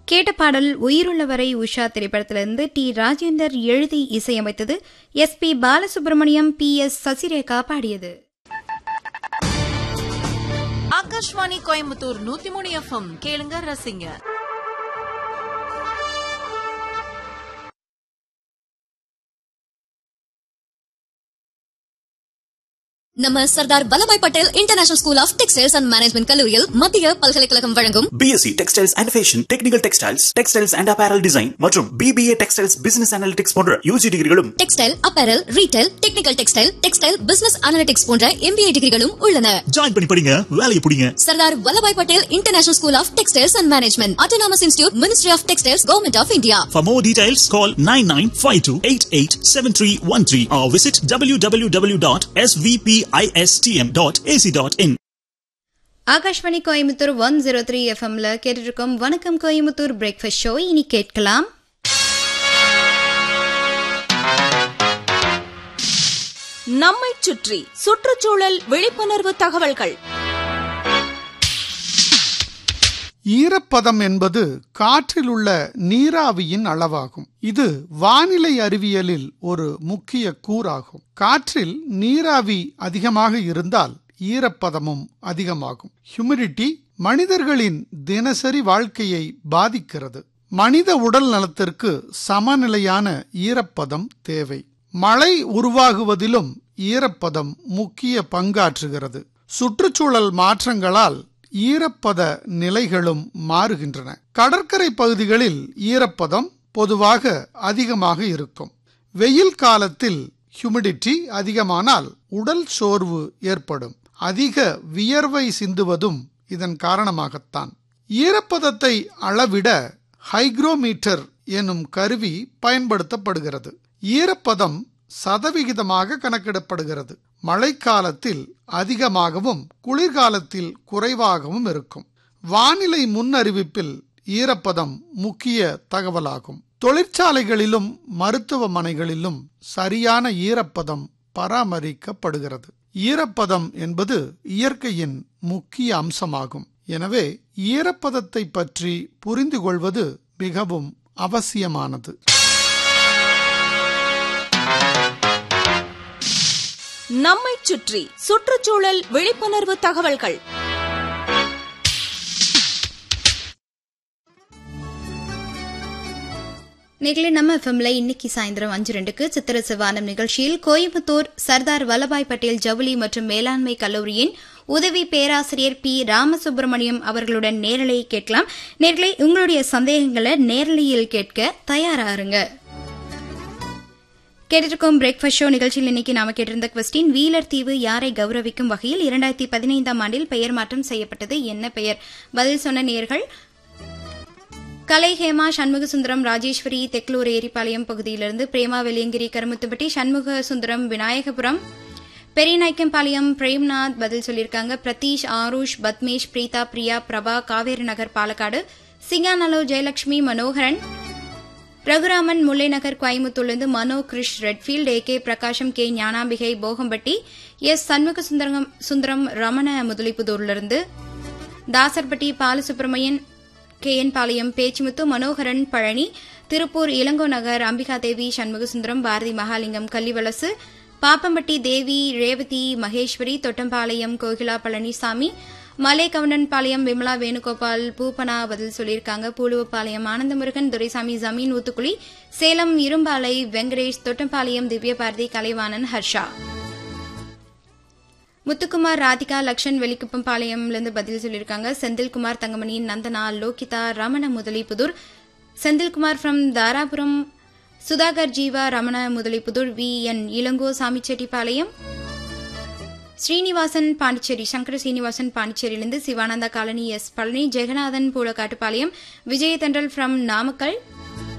கேட்ட பாடல் உயிருள்ளவரை உஷா திரைப்படத்திலிருந்து டி ராஜேந்தர் எழுதி இசையமைத்தது S P Balasubrahmanyam P S Sasirekha பாடியது ஆகாஷ்வாணி கோயம்புத்தூர் நூத்தி மூணு எஃப்எம் கேளுங்க ரசிங்க நம்ம Sardar Vallabhbhai Patel international school of textiles and management கல்லூரியில் மத்திய பல்கலைக்கழகம் வழங்கும் BSc textiles and fashion technical textiles textiles and apparel design மற்றும் பிபிஏ டெக்ஸ்டைல்ஸ் பிசினஸ் அனாலிட்டிக்ஸ் போன்ற யூஜி டிகிரிகளும் textile apparel retail technical textile textile business analytics போன்ற எம்பிஏ டிகிரிகளும் உள்ளன ஜாயின் பண்ணி படிங்க வேலையை பிடிங்க Sardar Vallabhbhai Patel international school of textiles and management autonomous institute ministry of textiles government of India For more details, call 9952887313 or visit www.svpistm.ac.in. Akashvani Coimbatore one zero three எஃப்எம்ல கேட்டுருக்கோம் வணக்கம் கோயம்புத்தூர் பிரேக்ஃபாஸ்ட் ஷோ இனி கேட்கலாம் நம்மை சுற்றி சுற்றுச்சூழல் விழிப்புணர்வு தகவல்கள் ஈரப்பதம் என்பது காற்றில் உள்ள நீராவியின் அளவாகும் இது வானிலை அறிவியலில் ஒரு முக்கிய கூறாகும் காற்றில் நீராவி அதிகமாக இருந்தால் ஈரப்பதமும் அதிகமாகும் ஹியூமிடிட்டி மனிதர்களின் தினசரி வாழ்க்கையை பாதிக்கிறது மனித உடல் நலத்திற்கு சமநிலையான ஈரப்பதம் தேவை மழை உருவாகுவதிலும் ஈரப்பதம் முக்கிய பங்காற்றுகிறது சுற்றுச்சூழல் மாற்றங்களால் ஈரப்பத நிலைகளும் மாறுகின்றன கடற்கரை பகுதிகளில் ஈரப்பதம் பொதுவாக அதிகமாக இருக்கும் வெயில் காலத்தில் ஹியூமிடிட்டி அதிகமானால் உடல் சோர்வு ஏற்படும் அதிக வியர்வை சிந்துவதும் இதன் காரணமாகத்தான் ஈரப்பதத்தை அளவிட ஹைக்ரோமீட்டர் எனும் கருவி பயன்படுத்தப்படுகிறது ஈரப்பதம் சதவிகிதமாக கணக்கிடப்படுகிறது மழைக்காலத்தில் அதிகமாகவும் குளிர்காலத்தில் குறைவாகவும் இருக்கும் வானிலை முன்னறிவிப்பில் ஈரப்பதம் முக்கிய தகவலாகும் தொழிற்சாலைகளிலும் மருத்துவமனைகளிலும் சரியான ஈரப்பதம் பராமரிக்கப்படுகிறது ஈரப்பதம் என்பது இயற்கையின் முக்கிய அம்சமாகும் எனவே ஈரப்பதத்தை பற்றி புரிந்து கொள்வது மிகவும் அவசியமானது நம்மை சுற்றி சுற்றுச்சூழல் விழிப்புணர்வு தகவல்கள் நேர்களே நம்ம எஃப்எம்ல இன்னைக்கு சாயந்தரம் அஞ்சு ரெண்டுக்கு சித்திர சிவானம் நிகழ்ச்சியில் கோயம்புத்தூர் சர்தார் வல்லபாய் பட்டேல் ஜவுளி மற்றும் மேலாண்மை கல்லூரியின் உதவி பேராசிரியர் பி ராமசுப்பிரமணியம் அவர்களுடன் நேரலை கேட்கலாம் நேர்களே உங்களுடைய சந்தேகங்களை நேரலையில் கேட்க தயாராருங்க கேட்டிருக்கோம் பிரேக்ஃபாஸ்ட் ஷோ நிகழ்ச்சியில் இன்னைக்கு நாம கேட்டிருந்த கொஸ்டின் வீலர் தீவு யாரை கௌரவிக்கும் வகையில் இரண்டாயிரத்தி பதினைந்தாம் ஆண்டில் பெயர் மாற்றம் செய்யப்பட்டது என்ன பெயர் பதில் சொன்ன நேர்கள் கலை ஹேமா சண்முக சுந்தரம் ராஜேஸ்வரி தெக்லூர் ஏரிப்பாளையம் பகுதியிலிருந்து பிரேமா வெலியங்கிரி கருமுத்துப்பட்டி சண்முக சுந்தரம் விநாயகபுரம் பெரியநாய்க்கம்பாளையம் பிரேம்நாத் பதில் சொல்லியிருக்காங்க பிரதீஷ் ஆருஷ் பத்மேஷ் பிரீதா பிரியா பிரபா காவேரி நகர் பாலக்காடு சிங்காநலோ ஜெயலட்சுமி மனோகரன் ரகுராமன் முல்லைநகர் கோயம்புத்தூர்லிருந்து Mano Krish Redfield A K Prakasam K Gnanambigai Bogampatti S Shanmuga Sundaram Sundaram Ramana முதலிப்புதூரிலிருந்து தாசர்பட்டி பாலசுப்ரமணியன் கே என் பாளையம் பேச்சுமுத்து மனோகரன் பழனி திருப்பூர் இளங்கோ நகர் அம்பிகா தேவி சண்முகசுந்தரம் பாரதி மகாலிங்கம் கள்ளிவலசு பாப்பம்பட்டி தேவி ரேவதி மகேஸ்வரி தொட்டம்பாளையம் கோகிலா பழனிசாமி மலைக்கவுண்டன் பாளையம் விமலா வேணுகோபால் பூப்பனா பதில் சொல்லியிருக்காங்க பூலுவப்பாளையம் ஆனந்தமுருகன் துரைசாமி ஜமீன் ஊத்துக்குழி சேலம் இரும்பாலை வெங்கடேஷ் தொட்டம்பாளையம் திவ்யபாரதி கலைவாணன் ஹர்ஷா முத்துக்குமார் ராதிகா லக்ஷன் வெளிக்குப்பம் பாளையம்லேருந்து பதில் சொல்லியிருக்காங்க Senthilkumar Thangamani Nandana Lohitha Ramana Muthalipudur Senthilkumar from Dharapuram Sudhakar Jeeva Ramana Muthalipudur V N Elango Samichettipalayam Srinivasan Pondicherry Sankara Srinivasan பாண்டிச்சேரியிலிருந்து Sivananda colony S Palani Jaganathan Poolakattupalayam Vijayathandal from Namakkal